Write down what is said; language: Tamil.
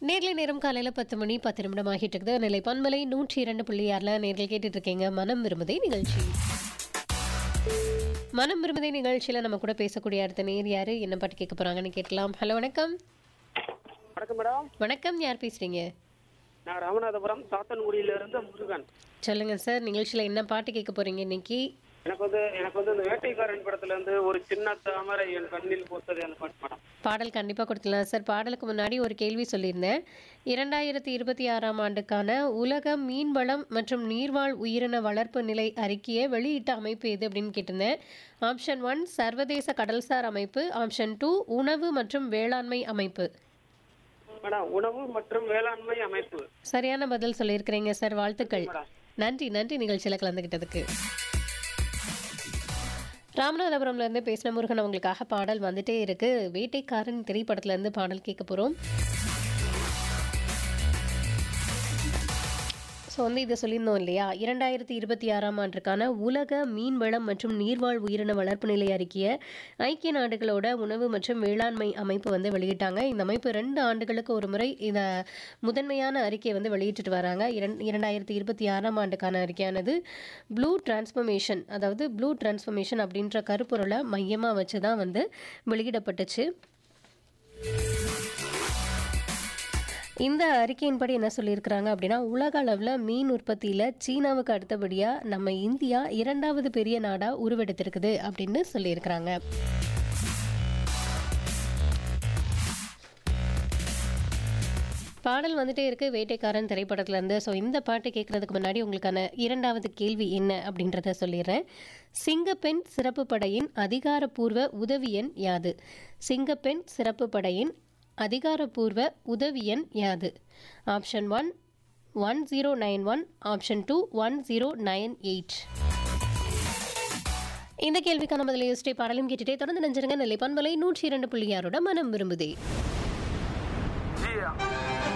நேர்ல நேரம் காலையில் பத்து மணி பத்து நிமிடம் ஆகிட்டு இருக்குது நிலை பண்பலை நூற்றி இரண்டு புள்ளி ஆறில் நேரில் கேட்டுட்டு இருக்கீங்க மனம் விரும்புதை நிகழ்ச்சி மனம் விரும்புதை நிகழ்ச்சியில் நம்ம கூட பேசக்கூடிய அடுத்த நேர் யாரு என்ன பாட்டு கேட்க போறாங்கன்னு கேட்கலாம் ஹலோ வணக்கம் வணக்கம் மேடம் வணக்கம் யார் பேசுறீங்க நான் ராமநாதபுரம் சாத்தன்குடியிலிருந்து முருகன் சொல்லுங்க சார் நிகழ்ச்சியில் என்ன பாட்டு கேட்க போறீங்க இன்னைக்கு எனக்கு வந்து எனக்கு வந்து இந்த வேட்டைக்காரன் படத்துல இருந்து ஒரு சின்ன தாமரை என் கண்ணில் பூத்தது அந்த பாட்டு மேடம் பாடல் கண்டிப்பாக கொடுத்துடலாம் சார் பாடலுக்கு முன்னாடி ஒரு கேள்வி சொல்லியிருந்தேன் இரண்டாயிரத்தி இருபத்தி ஆறாம் ஆண்டுக்கான உலக மீன்வளம் மற்றும் நீர்வாழ் உயிரின வளர்ப்பு நிலை அறிக்கையை வெளியிட்ட அமைப்பு எது அப்படின்னு கேட்டிருந்தேன் ஆப்ஷன் ஒன் சர்வதேச கடல்சார் அமைப்பு ஆப்ஷன் டூ உணவு மற்றும் வேளாண்மை அமைப்பு மேடம் உணவு மற்றும் வேளாண்மை அமைப்பு சரியான பதில் சொல்லியிருக்கிறீங்க சார் வாழ்த்துக்கள் மேடம். நன்றி நன்றி நிகழ்ச்சியில் கலந்துக்கிட்டதுக்கு ராமநாதபுரம்ல இருந்து பேசின முருகன் அவங்களுக்காக பாடல் வந்துட்டே இருக்கு வேட்டைக்காரன் திரைப்படத்துல இருந்து பாடல் கேட்க போறோம் ஸோ வந்து இதை சொல்லியிருந்தோம் இல்லையா இரண்டாயிரத்தி இருபத்தி ஆறாம் ஆண்டுக்கான உலக மீன்வளம் மற்றும் நீர்வாழ் உயிரின வளர்ப்பு நிலை அறிக்கையை ஐக்கிய நாடுகளோட உணவு மற்றும் வேளாண்மை அமைப்பு வந்து வெளியிட்டாங்க இந்த அமைப்பு ரெண்டு ஆண்டுகளுக்கு ஒரு முறை இந்த முதன்மையான அறிக்கையை வந்து வெளியிட்டுட்டு வராங்க இரண் இரண்டாயிரத்தி இருபத்தி ஆறாம் ஆண்டுக்கான அறிக்கையானது ப்ளூ டிரான்ஸ்ஃபர்மேஷன் அதாவது ப்ளூ டிரான்ஸ்ஃபர்மேஷன் அப்படின்ற கருப்பொருளை மையமாக வச்சு தான் வந்து வெளியிடப்பட்டுச்சு இந்த அறிக்கையின்படி என்ன சொல்லியிருக்கிறாங்க அப்படின்னா உலக அளவில் மீன் உற்பத்தியில் சீனாவுக்கு அடுத்தபடியாக நம்ம இந்தியா இரண்டாவது பெரிய நாடாக உருவெடுத்திருக்குது அப்படின்னு சொல்லியிருக்கிறாங்க பாடல் வந்துட்டே இருக்கு வேட்டைக்காரன் திரைப்படத்துல இருந்து ஸோ இந்த பாட்டு கேட்கறதுக்கு முன்னாடி உங்களுக்கான இரண்டாவது கேள்வி என்ன அப்படின்றத சொல்லிடுறேன் சிங்கப்பெண் சிறப்பு படையின் அதிகாரப்பூர்வ உதவி எண் யாது சிங்கப்பெண் சிறப்பு படையின் அதிகாரப்பூர்வ உதவி எண் யாது option one one zero nine one option two one zero nine eight இந்த கேள்விக்கான பதிலை யோசிச்சே பாடலும் கேட்டுட்டே தொடர்ந்து நெஞ்சிருங்க நெல்லை பண்பலை நூற்றி இரண்டு புள்ளி ஆறோட மனம் விரும்புதே Yeah.